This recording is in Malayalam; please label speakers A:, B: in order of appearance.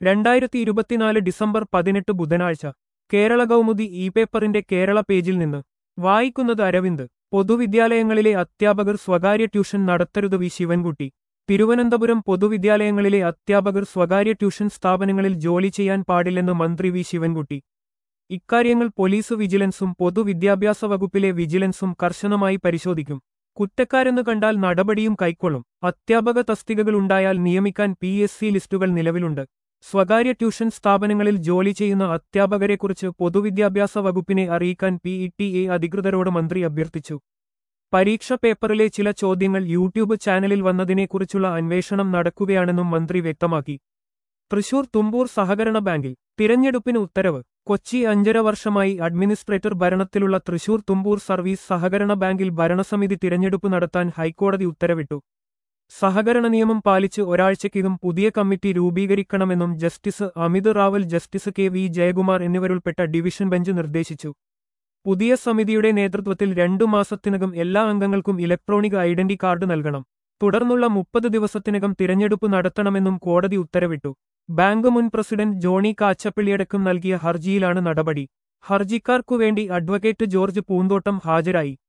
A: രണ്ടായിരത്തി ഇരുപത്തിനാല് ഡിസംബർ പതിനെട്ട് ബുധനാഴ്ച കേരള കൗമുദി ഇ പേപ്പറിന്റെ കേരള പേജിൽ നിന്ന് വായിക്കുന്നത് അരവിന്ദ് പൊതുവിദ്യാലയങ്ങളിലെ അധ്യാപകർ സ്വകാര്യ ട്യൂഷൻ നടത്തരുത് വി ശിവൻകുട്ടി തിരുവനന്തപുരം പൊതുവിദ്യാലയങ്ങളിലെ അധ്യാപകർ സ്വകാര്യ ട്യൂഷൻ സ്ഥാപനങ്ങളിൽ ജോലി ചെയ്യാൻ പാടില്ലെന്ന് മന്ത്രി വി ശിവൻകുട്ടി ഇക്കാര്യങ്ങൾ പോലീസ് വിജിലൻസും പൊതുവിദ്യാഭ്യാസ വകുപ്പിലെ വിജിലൻസും കർശനമായി പരിശോധിക്കും കുറ്റക്കാരെന്ന് കണ്ടാൽ നടപടിയും കൈക്കൊള്ളും അധ്യാപക തസ്തികകളുണ്ടായാൽ നിയമിക്കാൻ പി എസ് സി ലിസ്റ്റുകൾ നിലവിലുണ്ട് സ്വകാര്യ ട്യൂഷൻ സ്ഥാപനങ്ങളിൽ ജോലി ചെയ്യുന്ന അധ്യാപകരെക്കുറിച്ച് പൊതുവിദ്യാഭ്യാസ വകുപ്പിനെ അറിയിക്കാൻ പി ഇ ടി എ അധികൃതരോട് മന്ത്രി അഭ്യർത്ഥിച്ചു പരീക്ഷ പേപ്പറിലെ ചില ചോദ്യങ്ങൾ യൂട്യൂബ് ചാനലിൽ വന്നതിനെക്കുറിച്ചുള്ള അന്വേഷണം നടക്കുകയാണെന്നും മന്ത്രി വ്യക്തമാക്കി തൃശൂർ തുമ്പൂർ സഹകരണ ബാങ്കിൽ തിരഞ്ഞെടുപ്പിന് ഉത്തരവ് കൊച്ചി അഞ്ചര വർഷമായി അഡ്മിനിസ്ട്രേറ്റർ ഭരണത്തിലുള്ള തൃശൂർ തുമ്പൂർ സർവീസ് സഹകരണ ബാങ്കിൽ ഭരണസമിതി തിരഞ്ഞെടുപ്പ് നടത്താൻ ഹൈക്കോടതി ഉത്തരവിട്ടു സഹകരണ നിയമം പാലിച്ച് ഒരാഴ്ചയ്ക്കകം പുതിയ കമ്മിറ്റി രൂപീകരിക്കണമെന്നും justice Amit Rawal justice K V Jayakumar എന്നിവരുൾപ്പെട്ട ഡിവിഷൻ ബെഞ്ച് നിർദ്ദേശിച്ചു പുതിയ സമിതിയുടെ നേതൃത്വത്തിൽ രണ്ടു മാസത്തിനകം എല്ലാ അംഗങ്ങൾക്കും ഇലക്ട്രോണിക് ഐഡന്റി കാർഡ് നൽകണം തുടർന്നുള്ള മുപ്പത് ദിവസത്തിനകം തിരഞ്ഞെടുപ്പ് നടത്തണമെന്നും കോടതി ഉത്തരവിട്ടു ബാങ്ക് മുൻ പ്രസിഡന്റ് ജോണി കാച്ചപ്പള്ളിയടക്കം നൽകിയ ഹർജിയിലാണ് നടപടി ഹർജിക്കാർക്കുവേണ്ടി അഡ്വക്കേറ്റ് ജോർജ് പൂന്തോട്ടം ഹാജരായി